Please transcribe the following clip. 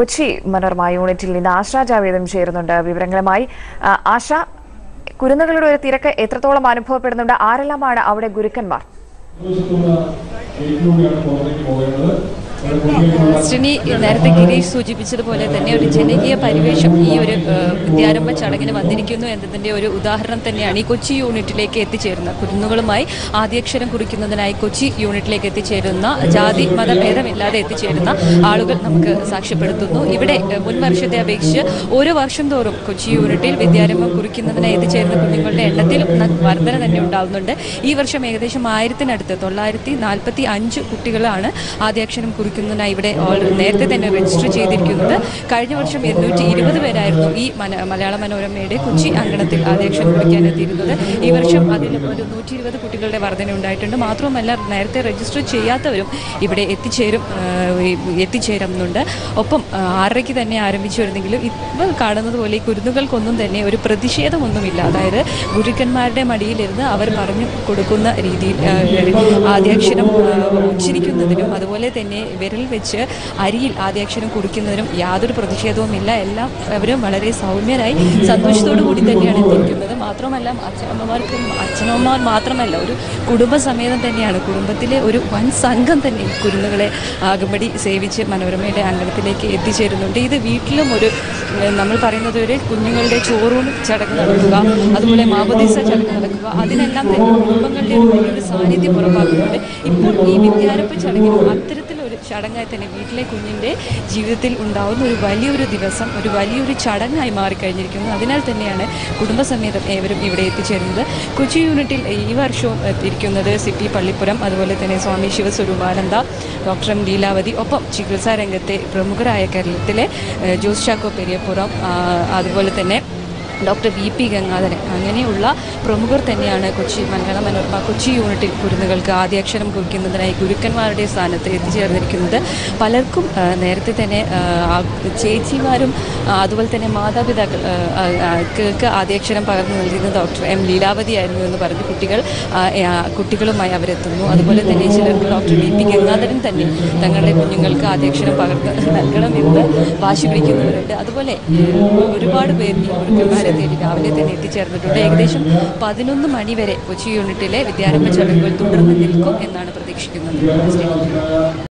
കൊച്ചി മനോരമ യൂണിറ്റിൽ നിന്ന് ആശ ജാവേദം ചേരുന്നുണ്ട് വിവരങ്ങളുമായി ആ, ആശ കുരുന്നുകളുടെ ഒരു തിരക്ക് എത്രത്തോളം അനുഭവപ്പെടുന്നുണ്ട് ആരെല്ലാമാണ് അവിടെ ഗുരുക്കന്മാർ വശത്തുള്ള ഗേറ്റിലൂടെയാണ് പുറത്തേക്ക് പോകേണ്ടത് അവിടെ മുന്നിലേക്കുള്ള ശ്രീനി നേരത്തെ ഗിരീഷ് സൂചിപ്പിച്ചതുപോലെ തന്നെ ഒരു ജനകീയ പരിവേഷം ഈ ഒരു ഏഹ്, വിദ്യാരംഭ ചടങ്ങിന് വന്നിരിക്കുന്നു എന്നതിന്റെ ഒരു ഉദാഹരണം തന്നെയാണ് ഈ കൊച്ചി യൂണിറ്റിലേക്ക് എത്തിച്ചേരുന്ന കുരുന്നുകളുമായി ആദ്യാക്ഷരം കുറിക്കുന്നതിനായി കൊച്ചി യൂണിറ്റിലേക്ക് എത്തിച്ചേരുന്ന ജാതി മതഭേദമില്ലാതെ എത്തിച്ചേരുന്ന ആളുകൾ നമുക്ക് സാക്ഷ്യപ്പെടുത്തുന്നു ഇവിടെ ഏഹ്, മുൻ വർഷത്തെ അപേക്ഷിച്ച് ഓരോ വർഷം തോറും കൊച്ചി യൂണിറ്റിൽ വിദ്യാരംഭം കുറിക്കുന്നതിനായി എത്തിച്ചേരുന്ന കുഞ്ഞുങ്ങളുടെ എണ്ണത്തിൽ ന- വർധന തന്നെ ഉണ്ടാകുന്നുണ്ട് ഈ വർഷം ഏകദേശം ആയിരത്തിനടുത്ത് തൊള്ളായിരത്തി നാൽപ്പത്തി അഞ്ച് കുട്ടികളാണ് ആദ്യാക്ഷരം കുറിക്കുന്നതിനായി ഇവിടെ ഓൾറെഡി നേരത്തെ തന്നെ രജിസ്റ്റർ ചെയ്തിരിക്കുന്നത് കഴിഞ്ഞ വർഷം ഇരുന്നൂറ്റി ഇരുപത് പേരായിരുന്നു ഈ മന- മലയാള മനോരമയുടെ കൊച്ചി അങ്കണത്തിൽ ആദ്യാക്ഷരം കുറിക്കാൻ എത്തിയിരുന്നത് ഈ വർഷം അതിൽ ഒരു നൂറ്റി ഇരുപത് കുട്ടികളുടെ വർധന ഉണ്ടായിട്ടുണ്ട് മാത്രവുമല്ല നേരത്തെ രജിസ്റ്റർ ചെയ്യാത്തവരും ഇവിടെ എത്തിച്ചേരും ആ, ഈ- എത്തിച്ചേരുന്നുണ്ട് ഒപ്പം ആ, ആറരയ്ക്ക് തന്നെ ആരംഭിച്ചു വരുന്നെങ്കിലും ഇപ്പോൾ കാണുന്നത് പോലെ ഈ കുരുന്നുകൾക്കൊന്നും തന്നെ ഒരു പ്രതിഷേധമൊന്നുമില്ല അതായത് ഗുരുക്കന്മാരുടെ മടിയിലിരുന്ന് അവർ പറഞ്ഞു കൊടുക്കുന്ന രീതിയിൽ ആ, ആദ്യാക്ഷരം ആ, ഉച്ചരിക്കുന്നതിനും അതുപോലെ തന്നെ വിരൽ വെച്ച് അരിയിൽ ആദ്യാക്ഷരം കുറിക്കുന്നതിനും യാതൊരു പ്രതിഷേധവുമില്ല എല്ലാം അവരും വളരെ സൗമ്യരായി സന്തോഷത്തോടു കൂടി തന്നെയാണ് എത്തിയിരിക്കുന്നത് മാത്രമല്ല അച്ഛനമ്മമാർക്ക് അച്ഛനമ്മമാർ മാത്രമല്ല ഒരു കുടുംബസമേതം തന്നെയാണ് കുടുംബത്തിലെ ഒരു വൻ സംഘം തന്നെ ഈ കുരുന്നുകളെ ആകമ്പടി സേവിച്ച് മനോരമയുടെ അങ്കണത്തിലേക്ക് എത്തിച്ചേരുന്നുണ്ട് ഇത് വീട്ടിലും ഒരു ഏഹ്, നമ്മൾ പറയുന്നത് ഒരു കുഞ്ഞുങ്ങളുടെ ചോറൂൺ ചടങ്ങ് നടക്കുക അതുപോലെ മാമോദീസ ചടങ്ങ് നടക്കുക അതിനെല്ലാം തന്നെ കുടുംബങ്ങളുടെ ഒരു വലിയൊരു സാന്നിധ്യം ഉറപ്പാക്കുന്നുണ്ട് ഇപ്പോൾ ഈ വിദ്യാരംഭ ചടങ്ങിനും അത്തരത്തിലൊരു ചടങ്ങായി തന്നെ വീട്ടിലെ കുഞ്ഞിൻ്റെ ജീവിതത്തിൽ ഉണ്ടാവുന്ന ഒരു വലിയൊരു ദിവസം ഒരു വലിയൊരു ചടങ്ങായി മാറിക്കഴിഞ്ഞിരിക്കുന്നു അതിനാൽ തന്നെയാണ് കുടുംബസമേതം ഏവരും ഇവിടെ എത്തിച്ചേരുന്നത് കൊച്ചി യൂണിറ്റിൽ ഈ വർഷവും എത്തിയിരിക്കുന്നത് സിറ്റി പള്ളിപ്പുറം അതുപോലെ തന്നെ സ്വാമി ശിവസ്വരൂപാനന്ദ ഡോക്ടർ എം ലീലാവതി ഒപ്പം ചികിത്സാ രംഗത്തെ പ്രമുഖരായ കേരളത്തിലെ ഏഹ്, ജോസ് ചാക്കോ പെരിയപ്പുറം ആ, അതുപോലെ തന്നെ ഡോക്ടർ വി പി ഗംഗാധരൻ അങ്ങനെയുള്ള പ്രമുഖർ തന്നെയാണ് കൊച്ചി മലയാള മനോരമ കൊച്ചി യൂണിറ്റിൽ കുരുന്നുകൾക്ക് ആദ്യാക്ഷരം കുറിക്കുന്നതിനായി ഗുരുക്കന്മാരുടെ സ്ഥാനത്ത് എത്തിച്ചേർന്നിരിക്കുന്നത് പലർക്കും ആ, നേരത്തെ തന്നെ ആ, ആ, ചേച്ചിമാരും ആ, അതുപോലെ തന്നെ മാതാപിതാക്കൾ ആ, ആ, ആ, ക്ക് ആദ്യാക്ഷരം പകർന്നു നൽകുന്നത് ഡോക്ടർ എം ലീലാവതി ആയിരുന്നു എന്ന് പറഞ്ഞ് കുട്ടികൾ ആ, ആ, കുട്ടികളുമായി അവരെത്തുന്നു അതുപോലെ തന്നെ ചിലർക്ക് ഡോക്ടർ വി പി ഗംഗാധരൻ തന്നെ തങ്ങളുടെ കുഞ്ഞുങ്ങൾക്ക് ആദ്യാക്ഷരം പകർന്ന് നൽകണമെന്ന് വാശി പിടിക്കുന്നവരുണ്ട് അതുപോലെ ഏഹ്, ഒരുപാട് പേർ ഈ ഗുരുക്കന്മാരെ തേടി രാവിലെ തന്നെ എത്തിച്ചേർന്നിട്ടുണ്ട് ഏകദേശം പതിനൊന്ന് മണി വരെ കൊച്ചി യൂണിറ്റിലെ വിദ്യാരംഭ ചടങ്ങുകൾ തുടർന്ന് നിൽക്കും എന്നാണ് പ്രതീക്ഷിക്കുന്നത്